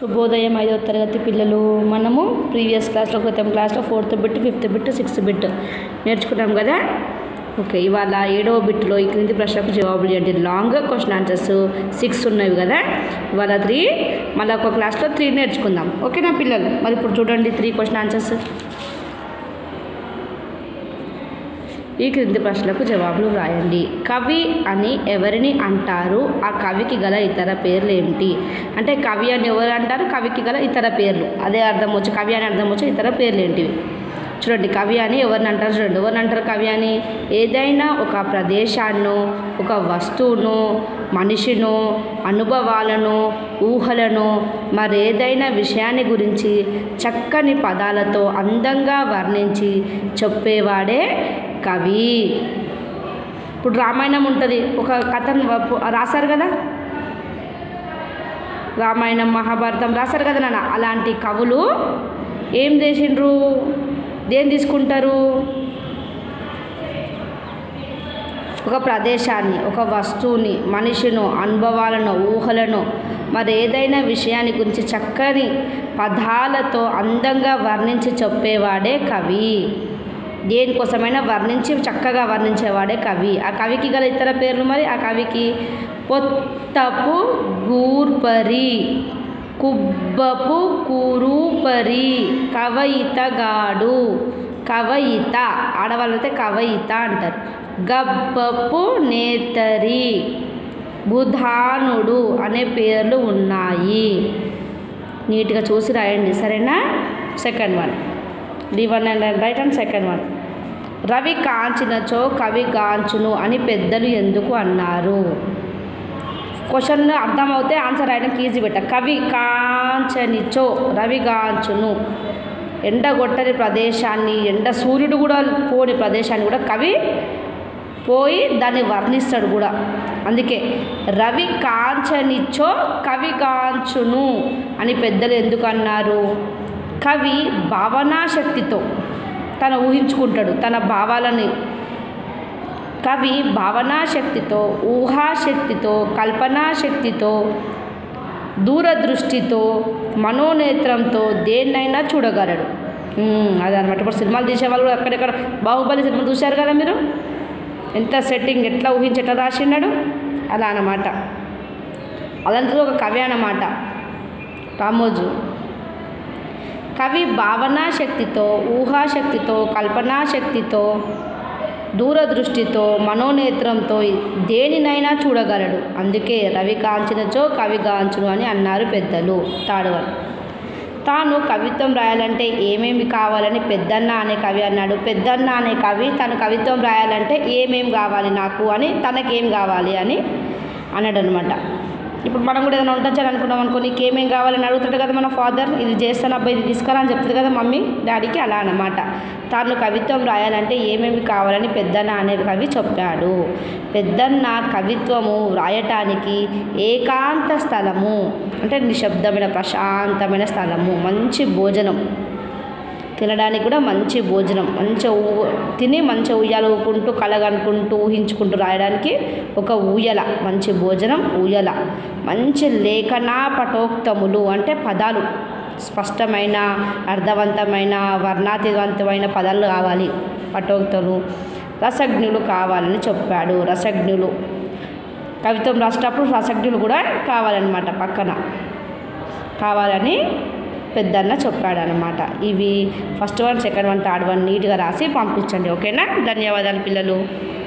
శుభోదయం ఐదవ తరగతి పిల్లలు మనము ప్రీవియస్ క్లాస్లో క్రితం క్లాస్లో fourth bit fifth bit sixth bit నేర్చుకున్నాం కదా ఓకే ఇవాళ ఏడవ బిట్లో ఈ క్రింది ప్రశ్నకు జవాబులు ఏంటి లాంగ్ క్వశ్చన్ ఆన్సర్స్ సిక్స్ ఉన్నవి కదా ఇవాళ త్రీ మళ్ళీ ఒక క్లాస్లో త్రీ నేర్చుకుందాం ఓకేనా పిల్లలు మరి ఇప్పుడు చూడండి త్రీ క్వశ్చన్ ఆన్సర్స్ ఈ క్రింది ప్రశ్నలకు జవాబులు వ్రాయండి కవి అని ఎవరిని అంటారు ఆ కవికి గల ఇతర పేర్లు ఏమిటి అంటే కవి అని ఎవరు అంటారు కవికి గల ఇతర పేర్లు అదే అర్థం వచ్చి కవి అని అర్థం వచ్చి ఇతర పేర్లు ఏంటివి చూడండి కవి అని ఎవరిని అంటారు చూడండి ఎవరిని అంటారు కవి అని ఏదైనా ఒక ప్రదేశాన్నో ఒక వస్తువును మనిషిను అనుభవాలను ఊహలను మరేదైనా విషయాన్ని గురించి చక్కని పదాలతో అందంగా వర్ణించి చెప్పేవాడే కవి ఇప్పుడు రామాయణం ఉంటుంది ఒక కథను వ- రాశారు కదా రామాయణం మహాభారతం రాశారు కదా నాన్న అలాంటి కవులు ఏం చేసిండ్రు దేని తీసుకుంటారు ఒక ప్రదేశాన్ని ఒక వస్తువుని మనిషిను అనుభవాలను ఊహలను మరి ఏదైనా విషయాన్ని గురించి చక్కని పదాలతో అందంగా వర్ణించి చెప్పేవాడే కవి దేనికోసమైనా వర్ణించి చక్కగా వర్ణించేవాడే కవి ఆ కవికి గల ఇతర పేర్లు మరి ఆ కవికి పొత్తపు గూర్పరి కుబ్బపు కురూపరి కవయితగాడు కవయిత ఆడవాళ్ళైతే కవయిత అంటారు గబ్బపు నేతరి బుధానుడు అనే పేర్లు ఉన్నాయి నీట్గా చూసి రాయండి సరేనా second one D one and right and second one రవి కాంచినచో కవి గాంచును అని పెద్దలు ఎందుకు అన్నారు క్వశ్చన్ అర్థమవుతే ఆన్సర్ రాయడానికి ఈజీ పెట్ట కవి కాంచనిచో రవి గాంచును ఎండ కొట్టని ప్రదేశాన్ని ఎండ సూర్యుడు కూడా పోని ప్రదేశాన్ని కూడా కవి పోయి దాన్ని వర్ణిస్తాడు కూడా అందుకే రవి కాంచనిచ్చో కవి కాంచును అని పెద్దలు ఎందుకు అన్నారు కవి భావనాశక్తితో తన ఊహించుకుంటాడు తన భావాలని కవి భావనాశక్తితో ఊహాశక్తితో కల్పనాశక్తితో దూరదృష్టితో మనోనేత్రంతో దేన్నైనా చూడగలడు ఉమ్, అదనమాట ఇప్పుడు సినిమాలు తీసేవాళ్ళు కూడా అక్కడెక్కడ బాహుబలి సినిమా చూశారు కదా మీరు ఎంత సెట్టింగ్ ఎట్లా ఊహించి ఎట్లా రాసినాడు అలా అన్నమాట అలాంటిది ఒక కవి అన్నమాట రామోజు కవి భావనా శక్తితో ఊహాశక్తితో కల్పనా శక్తితో దూరదృష్టితో మనోనేత్రంతో దేనినైనా చూడగలడు అందుకే రవి కాంచినచో కవి గాంచును అని అన్నారు పెద్దలు తాడవర్ తాను కవిత్వం రాయాలంటే ఏమేమి కావాలని పెద్దన్న అనే కవి అన్నాడు పెద్దన్న అనే కవి తను కవిత్వం రాయాలంటే ఏమేం కావాలి నాకు అని తనకేం కావాలి అని అన్నాడు అనమాట ఇప్పుడు మనం కూడా ఏదైనా వంటొచ్చాను అనుకున్నాం అనుకో నీకు ఏమేం కావాలని అడుగుతాడు కదా మన ఫాదర్ ఇది చేస్తాను అబ్బాయి ఇది తీసుకురా అని చెప్తుంది కదా మమ్మీ డాడీకి అలా అన్నమాట తాను కవిత్వం రాయాలంటే ఏమేమి కావాలని పెద్దన్న అనే కవి చెప్పాడు పెద్దన్న కవిత్వము రాయటానికి ఏకాంత స్థలము అంటే నిశ్శబ్దమైన ప్రశాంతమైన స్థలము మంచి భోజనం తినడానికి కూడా మంచి భోజనం మంచిగా ఊ తిని మంచిగా ఉయ్యాల ఊపుకుంటూ కలగనుకుంటూ ఊహించుకుంటూ రాయడానికి ఒక ఊయల మంచి భోజనం ఊయల మంచి లేఖనా పటోక్తములు అంటే పదాలు స్పష్టమైన అర్థవంతమైన వర్ణాతివంతమైన పదాలు కావాలి పటోక్తలు రసజ్ఞులు కావాలని చెప్పాడు రసజ్ఞులు కవిత్వం రాసేటప్పుడు రసజ్ఞులు కూడా కావాలన్నమాట పక్కన కావాలని పెద్దన్న చెప్పాడనమాట ఇవి first one second one third one నీట్గా రాసి పంపించండి ఓకేనా ధన్యవాదాలు పిల్లలు